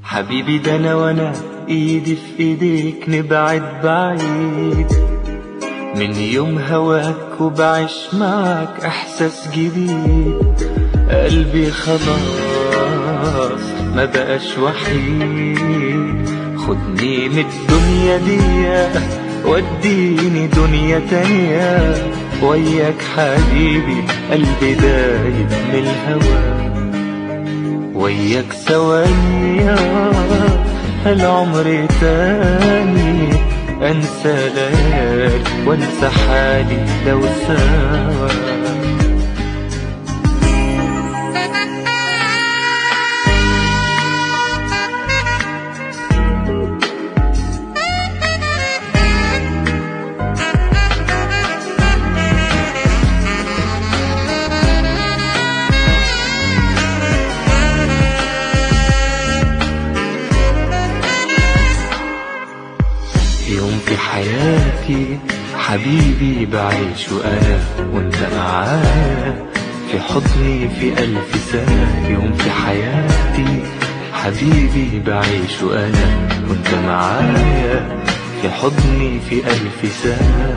حبيبي ده انا وانا ايدي في ايديك نبعد بعيد من يوم هواك وبعيش معك احساس جديد قلبي خلاص ما بقاش وحيد خدني من الدنيا دي وديني دنيا تانية وياك حبيبي قلبي دايب من الهوى وياك ثواني العمر تاني انسى ليالي وانسى حالي لو سوا يوم في حياتي حبيبي بعيش أنا وانت معايا في حضني في ألف سنة يوم في حياتي حبيبي بعيش أنا وانت معايا في حضني في ألف سنة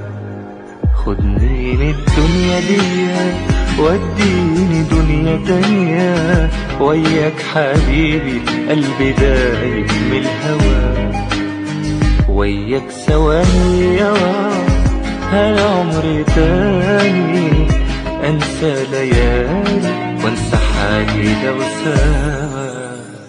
خدني من الدنيا دي وديني دنيا تانية وياك حبيبي قلبي دايب من الهوى وياك ثواني هالعمر تاني انسى ليالي وانسى حالي لو سوا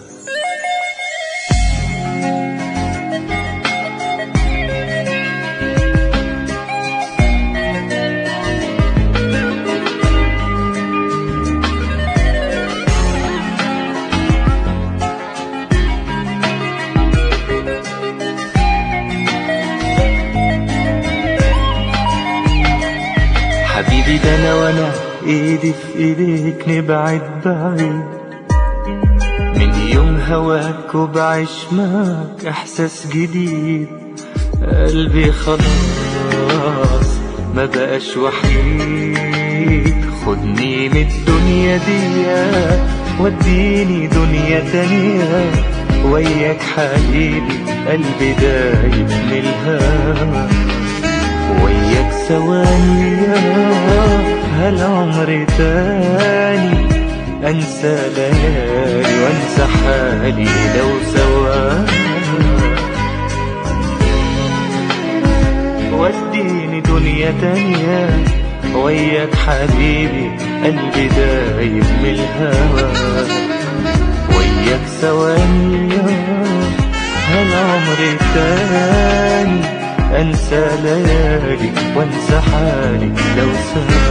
حبيبي ده انا وانا ايدي في ايديك نبعد بعيد من يوم هواك وبعيش معك احساس جديد قلبي خلاص ما بقاش وحيد خدني من الدنيا دي وديني دنيا تانية وياك حبيبي قلبي دايب من الهوى وياك ثواني هالعمر تاني انسى ليالي وانسى حالي لو سوا وديني دنيا تانية وياك حبيبي قلبي دايب من الهوى وياك ثواني هالعمر تاني انسى ليالي وانسى حالي لو سمحت